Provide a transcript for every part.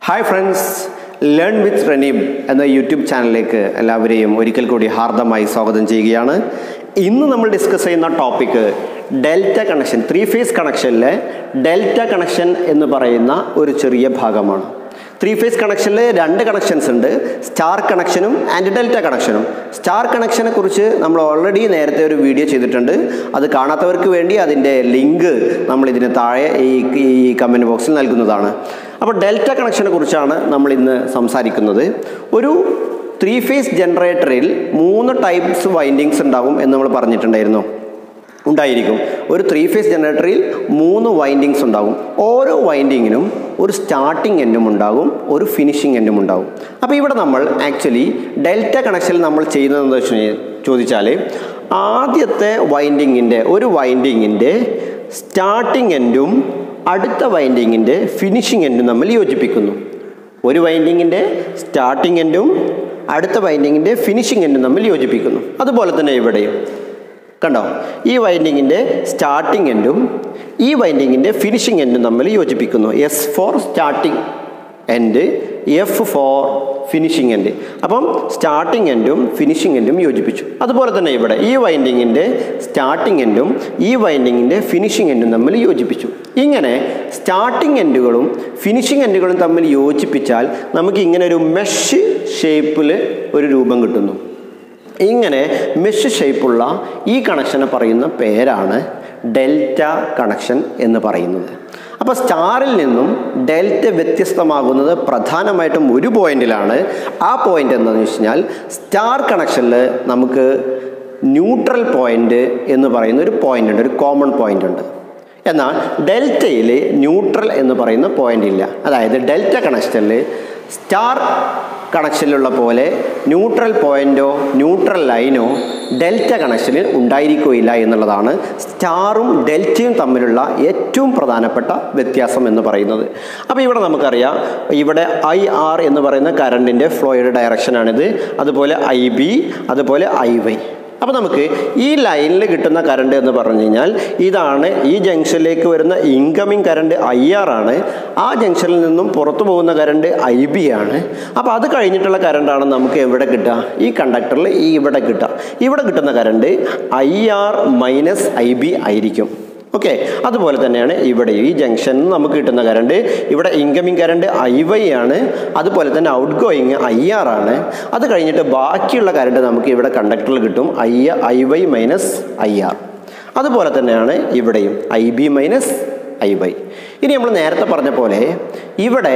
hi friends learn with Raneeb എന്ന YouTube ചാനലിലേക്ക് എല്ലാവരെയും ഒരിക്കൽ കൂടി ഹാർദമായി സ്വാഗതം ചെയ്യുകയാണ് ഇന്ന് നമ്മൾ ഡിസ്കസ് ചെയ്യുന്ന topic delta connection three phase കണക്ഷനിലെ ഡെൽറ്റ കണക്ഷൻ എന്ന് പറയുന്ന ഒരു ചെറിയ ഭാഗമാണ് ത്രീ ഫേസ് കണക്ഷനിൽ രണ്ട് കണക്ഷൻസ് ഉണ്ട് സ്റ്റാർ കണക്ഷനും ആൻഡ് ഡെൽറ്റ കണക്ഷനും സ്റ്റാർ കണക്ഷനെ കുറിച്ച് നമ്മൾ ഓൾറെഡി നേരത്തെ ഒരു വീഡിയോ ചെയ്തിട്ടുണ്ട് അത് കാണാത്തവർക്ക് വേണ്ടി അതിൻ്റെ ലിങ്ക് നമ്മൾ ഇതിന് താഴെ ഈ ഈ കമൻറ്റ് ബോക്സിൽ നൽകുന്നതാണ് അപ്പോൾ ഡെൽറ്റ കണക്ഷനെ കുറിച്ചാണ് നമ്മൾ ഇന്ന് സംസാരിക്കുന്നത് ഒരു ത്രീ ഫേസ് ജനറേറ്ററിൽ മൂന്ന് ടൈപ്സ് വൈൻഡിങ്സ് ഉണ്ടാകും എന്ന് നമ്മൾ പറഞ്ഞിട്ടുണ്ടായിരുന്നു ഉണ്ടായിരിക്കും ഒരു ത്രീ ഫേസ് ജനറേറ്ററിൽ മൂന്ന് വൈൻഡിങ്സ് ഉണ്ടാകും ഓരോ വൈൻഡിങ്ങിനും ഒരു സ്റ്റാർട്ടിംഗ് എൻഡും ഉണ്ടാകും ഒരു ഫിനിഷിംഗ് എൻഡും ഉണ്ടാകും അപ്പോൾ ഇവിടെ നമ്മൾ ആക്ച്വലി ഡെൽറ്റ കണക്ഷനിൽ നമ്മൾ ചെയ്യുന്നത് എന്താ വെച്ച് ചോദിച്ചാൽ ആദ്യത്തെ വൈൻഡിങ്ങിൻ്റെ ഒരു വൈൻഡിങ്ങിൻ്റെ സ്റ്റാർട്ടിംഗ് എൻഡും അടുത്ത വൈൻഡിങ്ങിൻ്റെ ഫിനിഷിംഗ് എൻഡും നമ്മൾ യോജിപ്പിക്കുന്നു ഒരു വൈൻഡിങ്ങിൻ്റെ സ്റ്റാർട്ടിംഗ് എൻഡും അടുത്ത വൈൻഡിങ്ങിൻ്റെ ഫിനിഷിംഗ് എൻഡും നമ്മൾ യോജിപ്പിക്കുന്നു അതുപോലെ തന്നെ ഇവിടെയും കണ്ടോ ഈ വൈൻഡിങ്ങിൻ്റെ സ്റ്റാർട്ടിംഗ് എൻഡും ഈ വൈൻഡിങ്ങിൻ്റെ ഫിനിഷിംഗ് എൻഡും തമ്മിൽ യോജിപ്പിക്കുന്നു S for starting end F for finishing end അപ്പം സ്റ്റാർട്ടിംഗ് എൻഡും ഫിനിഷിംഗ് എൻഡും യോജിപ്പിച്ചു അതുപോലെ തന്നെ ഇവിടെ ഈ വൈൻഡിങ്ങിൻ്റെ സ്റ്റാർട്ടിംഗ് എൻഡും ഈ വൈൻഡിങ്ങിൻ്റെ ഫിനിഷിംഗ് എൻഡും തമ്മിൽ യോജിപ്പിച്ചു ഇങ്ങനെ സ്റ്റാർട്ടിംഗ് എൻഡുകളും ഫിനിഷിംഗ് എൻഡുകളും തമ്മിൽ യോജിപ്പിച്ചാൽ നമുക്ക് ഇങ്ങനെ ഒരു മെഷ് ഷേപ്പിൽ ഒരു രൂപം കിട്ടുന്നു ഇങ്ങനെ മെഷ് ഷേപ്പുള്ള ഈ കണക്ഷനെ പറയുന്ന പേരാണ് ഡെൽറ്റ കണക്ഷൻ എന്ന് പറയുന്നത് അപ്പോൾ സ്റ്റാറിൽ നിന്നും ഡെൽറ്റ വ്യത്യസ്തമാകുന്നത് പ്രധാനമായിട്ടും ഒരു പോയിന്റിലാണ് ആ പോയിന്റ് എന്താണെന്ന് വെച്ച് കഴിഞ്ഞാൽ സ്റ്റാർ കണക്ഷനിൽ നമുക്ക് ന്യൂട്രൽ പോയിന്റ് എന്ന് പറയുന്ന ഒരു പോയിന്റ് ഉണ്ട് ഒരു കോമൺ പോയിന്റ് ഉണ്ട് എന്നാൽ ഡെൽറ്റയിൽ ന്യൂട്രൽ എന്ന് പറയുന്ന പോയിന്റ് ഇല്ല അതായത് ഡെൽറ്റ കണക്ഷനിൽ സ്റ്റാർ കണക്ഷനിലുള്ള പോലെ ന്യൂട്രൽ പോയിന്റോ ന്യൂട്രൽ ലൈനോ ഡെൽറ്റ കണക്ഷനിൽ ഉണ്ടായിരിക്കുകയില്ല എന്നുള്ളതാണ് സ്റ്റാറും ഡെൽറ്റയും തമ്മിലുള്ള ഏറ്റവും പ്രധാനപ്പെട്ട വ്യത്യാസം എന്ന് പറയുന്നത് അപ്പോൾ ഇവിടെ നമുക്കറിയാം ഇവിടെ ഐ ആർ എന്ന് പറയുന്ന കറണ്ടിൻ്റെ ഫ്ലോയുടെ ഡയറക്ഷനാണിത് അതുപോലെ ഐ ബി അതുപോലെ ഐ വൈ അപ്പോൾ നമുക്ക് ഈ ലൈനിൽ കിട്ടുന്ന കറണ്ട് എന്ന് പറഞ്ഞു കഴിഞ്ഞാൽ ഇതാണ് ഈ ജംഗ്ഷനിലേക്ക് വരുന്ന ഇൻകമിങ് കറണ്ട് ഐ ആർ ആണ് ആ ജംഗ്ഷനിൽ നിന്നും പുറത്തു പോകുന്ന കറണ്ട് ഐ ബി ആണ് അപ്പോൾ അത് കഴിഞ്ഞിട്ടുള്ള കറണ്ടാണ് നമുക്ക് എവിടെ കിട്ടുക ഈ കണ്ടക്ടറിൽ ഈ ഇവിടെ കിട്ടുക ഇവിടെ കിട്ടുന്ന current I R minus I B ആയിരിക്കും ഓക്കെ അതുപോലെ തന്നെയാണ് ഇവിടെ ഈ ജംഗ്ഷനിൽ നമുക്ക് കിട്ടുന്ന കറണ്ട് ഇവിടെ ഇൻകമിങ് കറണ്ട് ഐ വൈ ആണ് അതുപോലെ തന്നെ ഔട്ട് ഗോയിങ് ഐ ആർ ആണ് അത് കഴിഞ്ഞിട്ട് ബാക്കിയുള്ള കറണ്ട് നമുക്ക് ഇവിടെ കണ്ടക്ടറിൽ കിട്ടും I I Y minus I R അതുപോലെ തന്നെയാണ് ഇവിടെയും I B minus I Y ഇനി നമ്മൾ നേരത്തെ പറഞ്ഞ പോലെ ഇവിടെ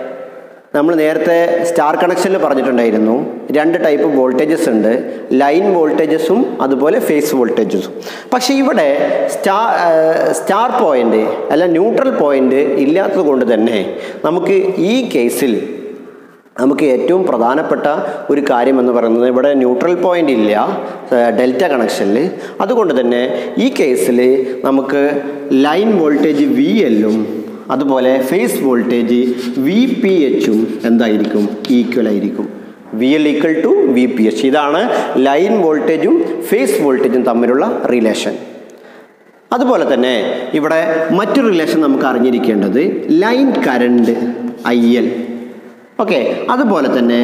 നമ്മൾ നേരത്തെ സ്റ്റാർ കണക്ഷനിൽ പറഞ്ഞിട്ടുണ്ടായിരുന്നു രണ്ട് ടൈപ്പ് വോൾട്ടേജസ് ഉണ്ട് ലൈൻ വോൾട്ടേജസും അതുപോലെ ഫേസ് വോൾട്ടേജസും പക്ഷേ ഇവിടെ സ്റ്റാർ സ്റ്റാർ പോയിൻ്റ് അല്ല ന്യൂട്രൽ പോയിൻ്റ് ഇല്ലാത്തത് കൊണ്ട് തന്നെ നമുക്ക് ഈ കേസിൽ നമുക്ക് ഏറ്റവും പ്രധാനപ്പെട്ട ഒരു കാര്യം എന്ന് പറയുന്നത് ഇവിടെ ന്യൂട്രൽ പോയിൻ്റ് ഇല്ല ഡെൽറ്റ കണക്ഷനിൽ അതുകൊണ്ട് തന്നെ ഈ കേസിൽ നമുക്ക് ലൈൻ വോൾട്ടേജ് വി എല്ലും അതുപോലെ ഫേസ് വോൾട്ടേജ് വി പി എച്ചും എന്തായിരിക്കും ഈക്വൽ ആയിരിക്കും V L equal to V P H ഇതാണ് ലൈൻ വോൾട്ടേജും ഫേസ് വോൾട്ടേജും തമ്മിലുള്ള റിലേഷൻ അതുപോലെ തന്നെ ഇവിടെ മറ്റൊരു റിലേഷൻ നമുക്ക് അറിഞ്ഞിരിക്കേണ്ടത് line current I L okay അതുപോലെ തന്നെ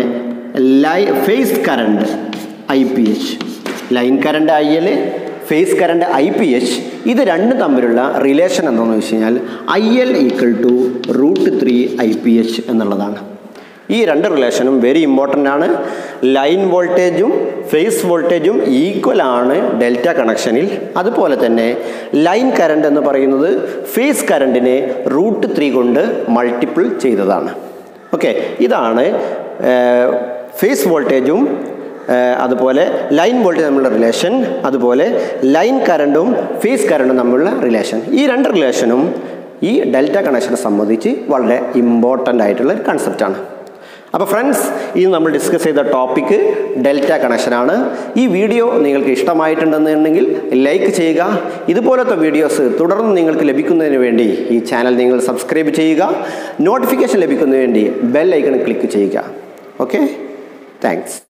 ലൈ phase current I P H line current I L phase current I P H ഇത് രണ്ടും തമ്മിലുള്ള റിലേഷൻ എന്താണെന്ന് വെച്ച് കഴിഞ്ഞാൽ I L equal to root three I P H എന്നുള്ളതാണ് ഈ രണ്ട് റിലേഷനും വെരി ഇമ്പോർട്ടൻ്റ് ആണ് ലൈൻ വോൾട്ടേജും ഫേസ് വോൾട്ടേജും ഈക്വൽ ആണ് ഡെൽറ്റ കണക്ഷനിൽ അതുപോലെ തന്നെ ലൈൻ കറണ്ട് എന്ന് പറയുന്നത് ഫേസ് കറണ്ടിനെ റൂട്ട് ത്രീ കൊണ്ട് മൾട്ടിപ്പിൾ ചെയ്തതാണ് ഓക്കെ ഇതാണ് ഫേസ് വോൾട്ടേജും അതുപോലെ ലൈൻ വോൾട്ടേജ് തമ്മിലുള്ള റിലേഷൻ അതുപോലെ ലൈൻ കറണ്ടും ഫേസ് കറണ്ടും തമ്മിലുള്ള റിലേഷൻ ഈ രണ്ട് റിലേഷനും ഈ ഡെൽറ്റ കണക്ഷനെ സംബന്ധിച്ച് വളരെ ഇമ്പോർട്ടൻ്റ് ആയിട്ടുള്ള ഒരു കൺസെപ്റ്റാണ് അപ്പോൾ ഫ്രണ്ട്സ് ഇത് നമ്മൾ ഡിസ്കസ് ചെയ്ത ടോപ്പിക്ക് ഡെൽറ്റ കണക്ഷനാണ് ഈ വീഡിയോ നിങ്ങൾക്ക് ഇഷ്ടമായിട്ടുണ്ടെന്നുണ്ടെങ്കിൽ ലൈക്ക് ചെയ്യുക ഇതുപോലത്തെ വീഡിയോസ് തുടർന്ന് നിങ്ങൾക്ക് ലഭിക്കുന്നതിന് വേണ്ടി ഈ ചാനൽ നിങ്ങൾ സബ്സ്ക്രൈബ് ചെയ്യുക നോട്ടിഫിക്കേഷൻ ലഭിക്കുന്നതിന് വേണ്ടി ബെൽ ഐക്കൺ ക്ലിക്ക് ചെയ്യുക ഓക്കെ താങ്ക്സ്